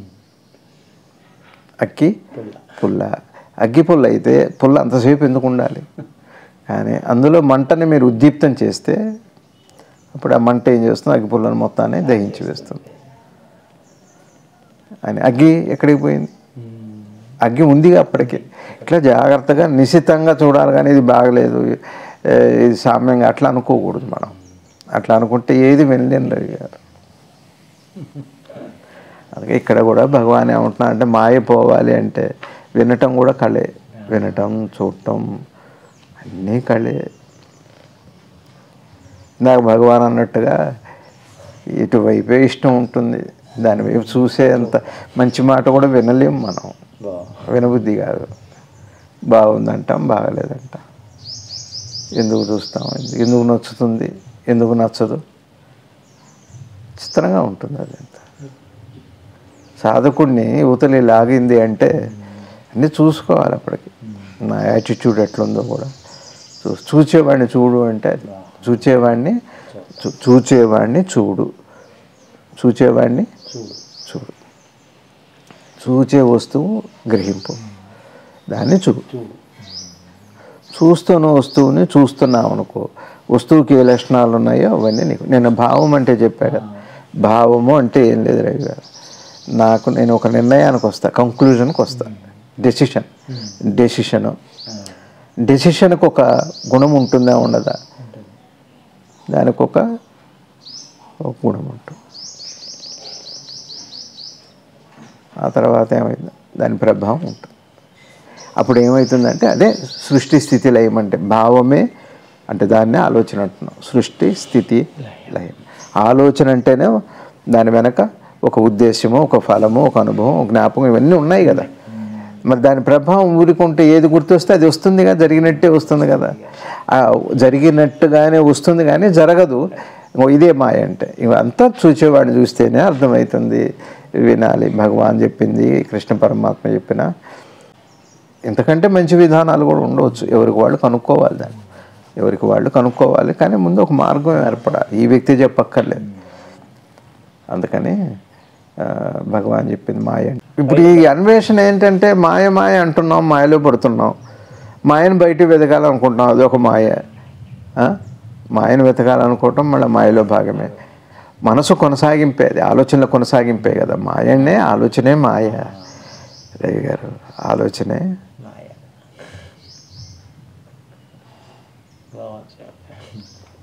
అగ్గి పుల్ల పుల్ల అగ్గి పుల్ల అయితే పుల్ల అంతసేపు ఎందుకు ఉండాలి కానీ అందులో మంటని మీరు ఉద్దీప్తం చేస్తే అప్పుడు ఆ మంట ఏం చేస్తుంది అగ్గి పుల్లను మొత్తాన్ని దహించి వేస్తుంది అని అగ్గి ఎక్కడికి పోయింది అగ్గి ఉందిగా అప్పటికే ఇట్లా జాగ్రత్తగా నిశితంగా చూడాలి కానీ ఇది బాగలేదు ఏ, ఇది సామ్యంగా అట్లా అనుకోకూడదు మనం అట్లా అనుకుంటే ఏది వెళ్ళలేని రవి గారు అందుకే ఇక్కడ కూడా భగవాన్ ఏమంటున్నా అంటే మాయ పోవాలి అంటే వినటం కూడా కళే వినటం చూడటం అన్నీ కళే ఇందాక భగవాన్ అన్నట్టుగా ఇటువైపే ఇష్టం ఉంటుంది దాని వైపు చూసేంత మంచి మాట కూడా వినలేం మనం బాగుంది వినబుద్ధి కాదు బాగుందంటాం బాగలేదంటాం ఎందుకు చూస్తాం ఎందుకు నచ్చుతుంది ఎందుకు నచ్చదు చిత్రంగా ఉంటుంది అది అంతా సాధకుడిని యువతలి లాగింది అంటే అన్నీ చూసుకోవాలి అప్పటికి నా యాటిట్యూడ్ ఎట్లుందో కూడా చూ చూచేవాడిని చూడు అంటే అది చూచేవాడిని చూ- చూచేవాడిని చూడు చూచేవాడిని చూడు చూడు చూచే వస్తువు గ్రహింపు దాన్ని చూ చూడు చూస్తున్న వస్తువుని చూస్తున్నావు అనుకో వస్తువుకి ఏ లక్షణాలు ఉన్నాయో అవన్నీ నీకు నేను భావం అంటే చెప్పా కదా భావము అంటే ఏం లేదు రవి గారు నాకు నేను ఒక నిర్ణయానికి వస్తా కంక్లూజన్కి వస్తా డెసిషన్ డెసిషను డెసిషన్కి ఒక గుణం ఉంటుందా ఉండదా ఉంటుంది దానికి ఒక ఒక గుణం ఉంటుంది ఆ తర్వాత ఏమైంది దాని ప్రభావం ఉంటుంది అప్పుడు ఏమవుతుందంటే అదే సృష్టి స్థితి లయం అంటే భావమే అంటే దాన్నే ఆలోచన అంటున్నాం సృష్టి స్థితి లయం ఆలోచన అంటేనే దాని వెనక ఒక ఉద్దేశము ఒక ఫలము ఒక అనుభవం ఒక జ్ఞాపకం ఇవన్నీ ఉన్నాయి కదా మరి దాని ప్రభావం ఊరికుంటే ఏది గుర్తొస్తే అది వస్తుంది కదా జరిగినట్టే వస్తుంది కదా ఆ జరిగినట్టుగానే వస్తుంది కానీ జరగదు ఇంకో ఇదే మాయ అంటే ఇవంతా చూసేవాడిని చూస్తేనే అర్థమవుతుంది వినాలి భగవాన్ చెప్పింది కృష్ణ పరమాత్మ చెప్పిన ఇంతకంటే మంచి విధానాలు కూడా ఉండవచ్చు ఎవరికి వాళ్ళు కనుక్కోవాలి దాన్ని ఎవరికి వాళ్ళు కనుక్కోవాలి కానీ ముందు ఒక మార్గం ఏర్పడాలి ఈ వ్యక్తి చెప్పక్కర్లేదు అందుకని ఆ, భగవాన్ చెప్పింది మాయ అంటే. ఇప్పుడు ఈ అన్వేషణ ఏంటంటే మాయ మాయ అంటున్నాం మాయలో పడుతున్నాం మాయను బయట వెతకాలనుకుంటున్నాం అదొక మాయ ఆ? మాయను వెతకాలనుకోవటం మళ్ళీ మాయలో భాగమే మనసు కొనసాగింపే అది ఆలోచనల కొనసాగింపే కదా మాయనే ఆలోచనే మాయ రవి గారు ఆలోచనే మాయ బాగుంది చెప్పారు.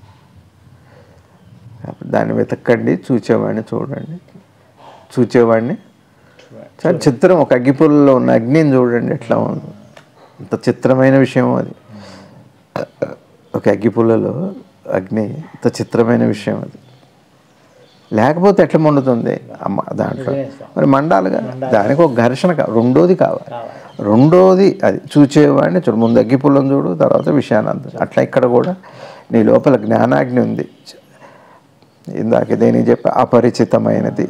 దాన్ని వెతకండి చూచేవాడిని చూడండి చూచేవాడిని చాలా చిత్రం ఒక అగ్గిపుల్లలో ఉన్న అగ్నిని చూడండి ఎట్లా ఉంది అంత చిత్రమైన విషయం అది ఒక అగ్గిపుల్లలో అగ్ని అంత చిత్రమైన విషయం అది లేకపోతే ఎట్లా మండుతుంది అమ్మ దాంట్లో మరి మండాలిగా దానికి ఒక ఘర్షణ కావాలి రెండోది కావాలి కావాలి రెండోది అది చూచేవాడిని చూడు ముందు అగ్గిపుల్లను చూడు తర్వాత విషయాన్ని అంత అట్లా ఇక్కడ కూడా నీ లోపల జ్ఞానాగ్ని ఉంది ఇందాక దేనికి చెప్పి అపరిచితమైనది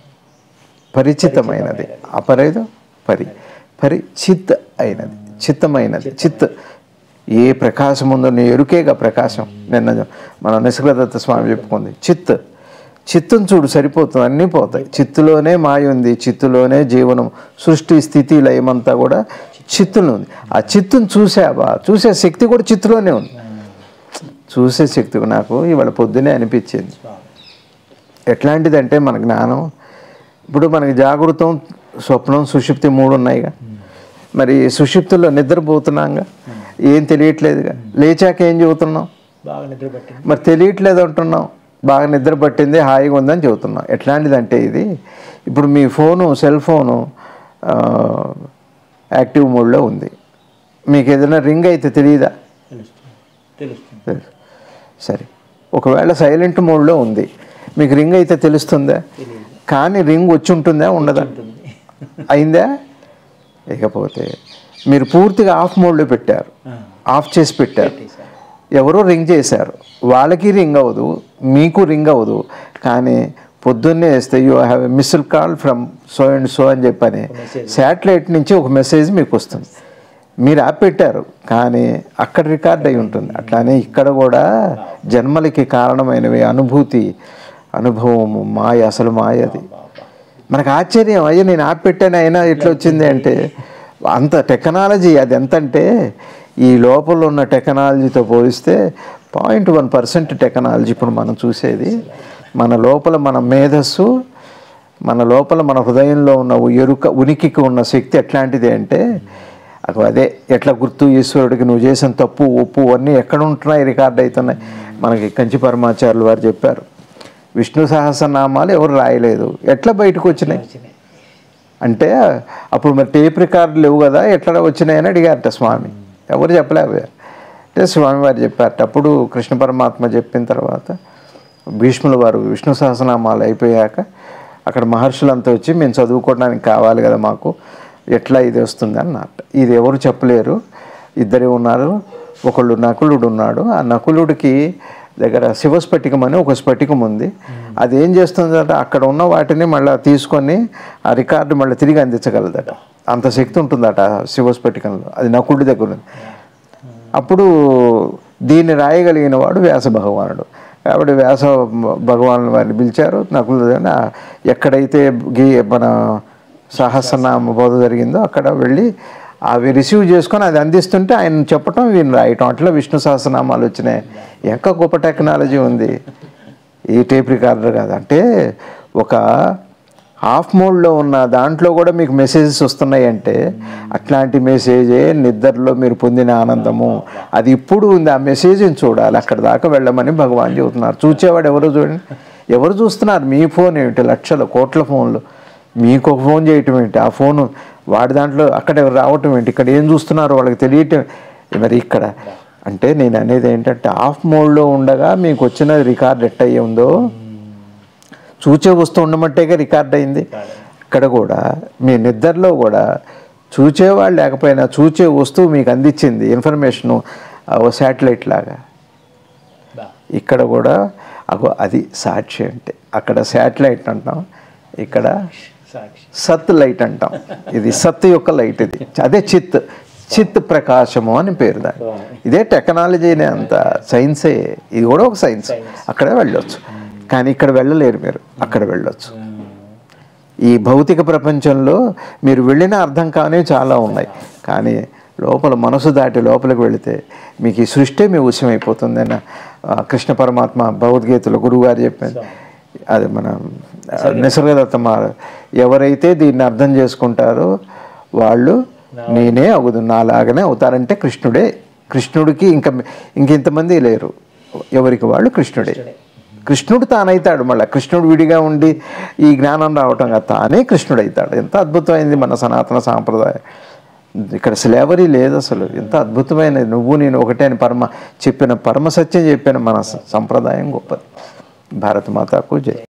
పరిచితమైనది అపరేదు పరి పరిచిత్ అయినది చిత్తమైనది చిత్ ఏ ప్రకాశం ఉందో నీ ఎరుకేగా ప్రకాశం నిన్న మన నిసర్గదత్త స్వామి చెప్పుకుంది చిత్ చిత్తును చూడు సరిపోతుంది అన్నీ పోతాయి చిత్తులోనే మాయ ఉంది చిత్తులోనే జీవనం సృష్టి స్థితి లయమంతా కూడా చిత్తులో ఉంది ఆ చిత్తును చూసావా చూసే శక్తి కూడా చిత్తులోనే ఉంది చూసే శక్తి నాకు ఇవాళ పొద్దునే అనిపించింది స్వామి ఎట్లాంటిదంటే మన జ్ఞానం ఇప్పుడు మనకి జాగృతం స్వప్నం సుషుప్తి మూడు ఉన్నాయిగా మరి సుషుప్తిలో నిద్రపోతున్నాంగా ఏం తెలియట్లేదుగా లేచాక ఏం చెబుతున్నాం బాగా నిద్ర పట్టింది మరి తెలియట్లేదు అంటున్నాం బాగా నిద్ర పట్టింది హాయిగా ఉందని చెబుతున్నాం ఎట్లాంటిదంటే ఇది ఇప్పుడు మీ ఫోను సెల్ ఫోను ఆ, యాక్టివ్ మోడ్లో ఉంది మీకు ఏదైనా రింగ్ అయితే తెలియదా తెలుస్తుంది తెలుస్తుంది తెలుసు సరే ఒకవేళ సైలెంట్ మోడ్లో ఉంది మీకు రింగ్ అయితే తెలుస్తుందా తెలియదు కానీ రింగ్ వచ్చి ఉంటుందా ఉండదా ఉంటుంది అయిందా ఇకపోతే మీరు పూర్తిగా ఆఫ్ మోడ్లో పెట్టారు ఆ, ఆఫ్ చేసి పెట్టారు పెట్టేశారు. ఎవరో రింగ్ చేశారు వాళ్ళకి రింగ్ అవ్వదు మీకు రింగ్ అవ్వదు కానీ పొద్దున్నే వేస్తే you have a missed call from so and so అని చెప్పని message. శాటిలైట్ నుంచి ఒక మెసేజ్ మీకు వస్తుంది మీరు యాప్ పెట్టారు కానీ అక్కడ రికార్డ్ అయి ఉంటుంది అట్లానే ఇక్కడ కూడా జన్మలకి కారణమైనవి అనుభూతి అనుభవము మాయ అసలు మాయ అది మనకు ఆశ్చర్యం అయ్యో నేను యాప్ పెట్టాను అయినా ఎట్లా వచ్చింది అంటే అంత టెక్నాలజీ అది ఎంతంటే ఈ లోపల ఉన్న టెక్నాలజీతో పోలిస్తే పాయింట్ వన్ పర్సెంట్ టెక్నాలజీ ఇప్పుడు మనం చూసేది మన లోపల మన మేధస్సు మన లోపల మన హృదయంలో ఉన్న ఎరుక ఉనికికి ఉన్న శక్తి ఎట్లాంటిది అంటే అగో అదే ఎట్లా గుర్తు ఈశ్వరుడికి నువ్వు చేసిన తప్పు ఒప్పు అన్నీ ఎక్కడ ఉంటున్నాయి రికార్డ్ అవుతున్నాయి మనకి కంచి పరమాచార్యులు వారు చెప్పారు విష్ణు సహస్రనామాలు ఎవరు రాయలేదు ఎట్లా బయటకు వచ్చినాయి వచ్చినాయి. అంటే అప్పుడు మరి టేప్ రికార్డు లేవు కదా ఎట్లా వచ్చినాయని అడిగారట స్వామి ఎవరు చెప్పలేవు అంటే స్వామి వారు చెప్పారట అప్పుడు కృష్ణ పరమాత్మ చెప్పిన తర్వాత భీష్ముల వారు విష్ణు సహస్రనామాలు అయిపోయాక అక్కడ మహర్షులంతా వచ్చి మేము చదువుకోవడానికి కావాలి కదా మాకు ఎట్లా ఇది వస్తుంది అన్నట్టు ఇది ఎవరు చెప్పలేరు ఇద్దరే ఉన్నారు ఒకళ్ళు నకులుడు ఉన్నాడు ఆ నకులుడికి దగ్గర శివస్ఫటికం అని ఒక స్ఫటికం ఉంది అది ఏం చేస్తుందట అక్కడ ఉన్న వాటిని మళ్ళీ తీసుకొని ఆ రికార్డు మళ్ళీ తిరిగి అందించగలదట అంత శక్తి ఉంటుందట ఆ శివస్ఫటికంలో అది నకులుడి దగ్గర ఉంది అప్పుడు దీన్ని రాయగలిగిన వాడు వ్యాస భగవానుడు కాబట్టి వ్యాస భగవాను వారిని పిలిచారు నకులు ఎక్కడైతే గీ మన సహస్రనామ బోధ జరిగిందో అక్కడ వెళ్ళి అవి రిసీవ్ చేసుకొని అది అందిస్తుంటే ఆయన చెప్పటం వీళ్ళు రాయటం అట్లా విష్ణు సహస్రనామాలు వచ్చినాయి ఇంకా గొప్ప టెక్నాలజీ ఉంది ఈ టేప్ రికార్డర్ కాదు అంటే ఒక హాఫ్ మోడ్లో ఉన్న దాంట్లో కూడా మీకు మెసేజెస్ వస్తున్నాయి అంటే అట్లాంటి మెసేజే నిద్రలో మీరు పొందిన ఆనందము అది ఇప్పుడు ఉంది ఆ మెసేజ్ని చూడాలి అక్కడ దాకా వెళ్ళమని భగవాన్ చెబుతున్నారు చూచేవాడు ఎవరు చూడండి ఎవరు చూస్తున్నారు మీ ఫోన్ ఏమిటి లక్షల కోట్ల ఫోన్లు మీకు ఒక ఫోన్ చేయటం ఏంటి ఆ ఫోను వాడి దాంట్లో అక్కడ ఎవరు రావటం ఏంటి ఇక్కడ ఏం చూస్తున్నారో వాళ్ళకి తెలియటం మరి ఇక్కడ అంటే నేను అనేది ఏంటంటే ఆఫ్ మోడ్లో ఉండగా మీకు వచ్చిన రికార్డ్ ఎట్ట అయ్యి ఉందో చూచే వస్తూ ఉండమంటేగా రికార్డ్ అయింది ఇక్కడ కూడా మీ నిద్రలో కూడా చూచేవాళ్ళు లేకపోయినా చూచే వస్తువు మీకు అందించింది ఇన్ఫర్మేషను ఓ శాటిలైట్ లాగా బా ఇక్కడ కూడా అగో అది సాక్షి అంటే అక్కడ శాటిలైట్ అంటాం ఇక్కడ సాక్షి సత్ లైట్ అంటాం ఇది సత్ యొక్క లైట్ ఇది అదే చిత్ చిత్ ప్రకాశము అని పేరు దాని ఇదే టెక్నాలజీనే అంత సైన్సే ఇది కూడా ఒక సైన్స్ అక్కడే వెళ్ళొచ్చు కానీ ఇక్కడ వెళ్ళలేరు మీరు అక్కడ వెళ్ళొచ్చు ఈ భౌతిక ప్రపంచంలో మీరు వెళ్ళిన అర్థం కానివి చాలా ఉన్నాయి కానీ లోపల మనసు దాటి లోపలికి వెళితే మీకు ఈ సృష్టి మీ ఉష్యమైపోతుందని ఆ, కృష్ణ పరమాత్మ భగవద్గీతలో గురువుగారు చెప్పారు అది మన ఆ, నిసర్గదత్త మా ఎవరైతే దీన్ని అర్థం చేసుకుంటారో వాళ్ళు నేనే అవుదు నాలాగానే అవుతారంటే కృష్ణుడే కృష్ణుడికి ఇంకా ఇంక ఇంతమంది లేరు ఎవరికి వాళ్ళు కృష్ణుడే కృష్ణుడు తానైతాడు మళ్ళీ కృష్ణుడు విడిగా ఉండి ఈ జ్ఞానం రావటం కాదు తానే కృష్ణుడు అవుతాడు ఎంత అద్భుతమైంది మన సనాతన సాంప్రదాయం ఇక్కడ స్లేవరీ లేదు అసలు ఎంత అద్భుతమైనది నువ్వు నేను ఒకటే అని పరమ చెప్పిన పరమ సత్యం చెప్పిన మన స- సంప్రదాయం గొప్పది భారత మాతాకు జై